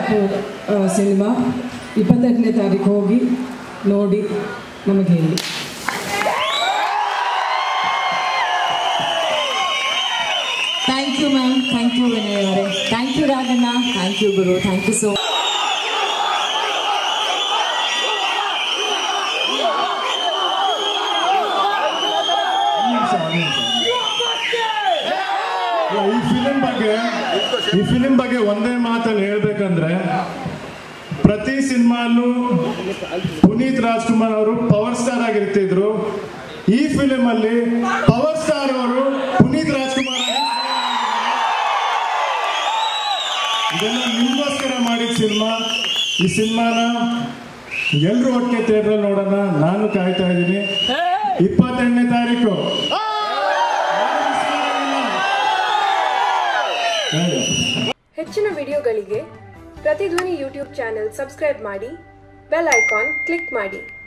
ಕಪ್ಪು cinema ಇಪ್ಪತ್ತೆಂಟನೇ ತಾರೀಕು ಹೋಗಿ ನೋಡಿ ನಮಗೆ ಹೇಳಿ thank you ma'am thank you Vinay ಅವರೇ thank you Raghanna thank you Guru thank you so ಈ ಫಿಲಿಂ ಬಗ್ಗೆ ಈ ಫಿಲಿಂ ಬಗ್ಗೆ ಒಂದೇ ಮಾತಲ್ಲಿ ಹೇಳ್ಬೇಕಂದ್ರೆ ಪ್ರತಿ ಸಿನಿಮಾಲ್ಲೂ ಪುನೀತ್ ರಾಜ್ಕುಮಾರ್ ಅವರು ಪವರ್ ಸ್ಟಾರ್ ಆಗಿರ್ತಿದ್ರು ಈ ಫಿಲಿಂ ಅಲ್ಲಿ ಪವರ್ ಸ್ಟಾರ್ ಅವರು ಪುನೀತ್ ರಾಜ್ಕುಮಾರ್ ಆಗಿ ಇದೆಲ್ಲ ನಿಮ್ಗೋಸ್ಕರ ಮಾಡಿದ ಸಿನಿಮಾ ಈ ಸಿನಿಮಾನ ಎಲ್ರು ಒಟ್ಟಿಗೆ ಥಿಯೇಟ್ರಲ್ಲಿ ನೋಡೋಣ ನಾನು ಕಾಯ್ತಾ ಇದ್ದೀನಿ ಇಪ್ಪತ್ತೆಂಟನೇ ತಾರೀಕು ಹೇಳು. ಹೆಚ್ಚಿನ ವಿಡಿಯೋಗಳಿಗೆ ಪ್ರತಿಧ್ವನಿ ಯೂಟ್ಯೂಬ್ ಚಾನೆಲ್ ಸಬ್ಸ್ಕ್ರೈಬ್ ಮಾಡಿ ಬೆಲ್ ಐಕಾನ್ ಕ್ಲಿಕ್ ಮಾಡಿ